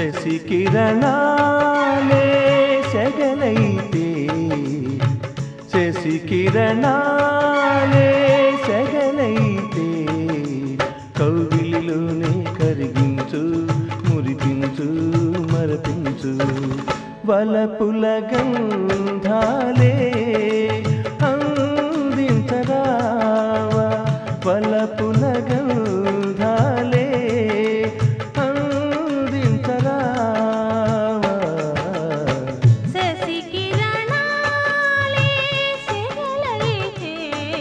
శశి కిరణాలే సెగలైతే శశి కిరణాలే సెగలైతే కౌగిలిలోనే కరిగించు మురిపించు మరపించు వలపుల గంధాలే అందించరావా వలపుల గంధాలే అందించరావా శశి కిరణాలే సెగలైతే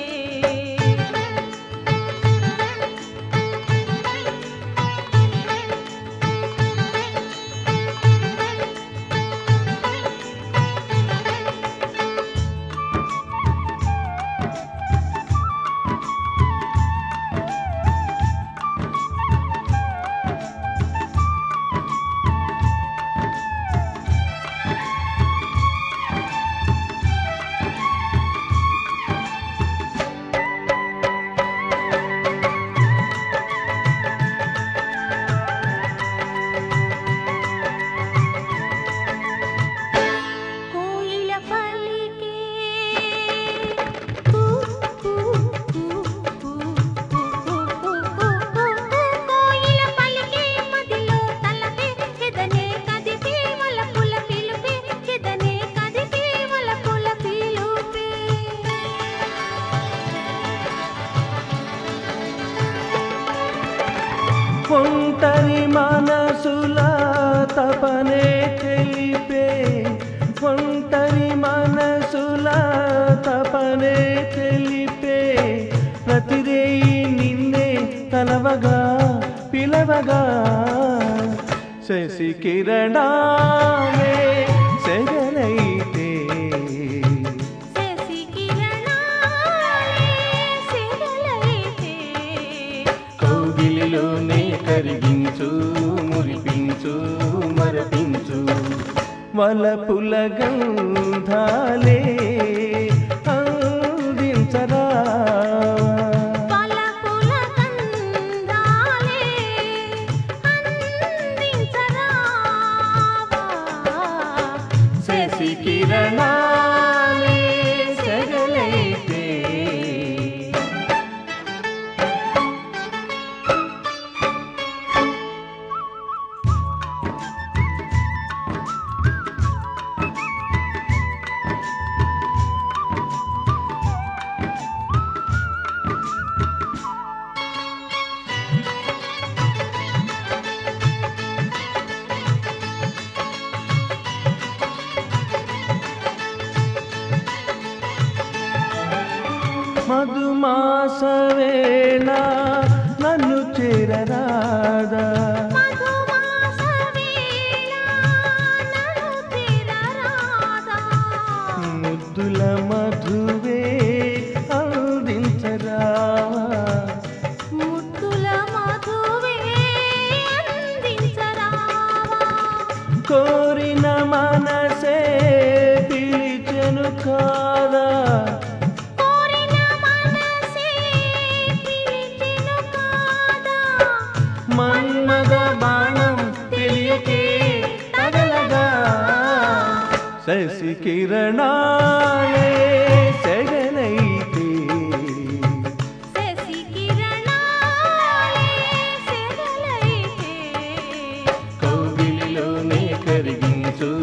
కోయిల పలికే ఊ, ఊ, ఊ, ఊ, ఊ, ఊ, ఊ, ఊ, కోయిల పలికే మదిలో తలపే ఎదనే కదిపే వలపుల పిలుపే ఎదనే కదిపే వలపుల పిలుపే ఒంటరి మనసుల తపనే తెలిపే ఒంటరి మనసుల తపనే తెలిపే ప్రతిరేయి నిన్నే తలవగా పిలవగా శశి కిరణాలే సెగలైతే శశి కిరణాలే సెగలైతే కౌగిలిలోనే కరిగించు మురిపించు మరపించు వలపుల గంధాలే అందించరా పలకుల కందాలే అందించరావా శశి కిరణాలే సెగలైతే మధుమాస వేళ నన్ను చేరరాదా మధుమాస వేళ నన్ను తీరరాదా ముద్దుల మధువే అందించరావా ముద్దుల మధువే అందించరావా కోరిన మనసే పిలిచెను కాదా కోరిన మనసే పిలిచెను కాదా మన్మద బాణం తెలియకే తగలగా శశి కిరణాలే సెగలైతే శశి కిరణాలే సెగలైతే కౌగిలిలోనే కరిగించు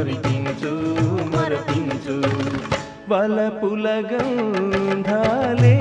మరిపించు మరపించు వలపుల గంధాలే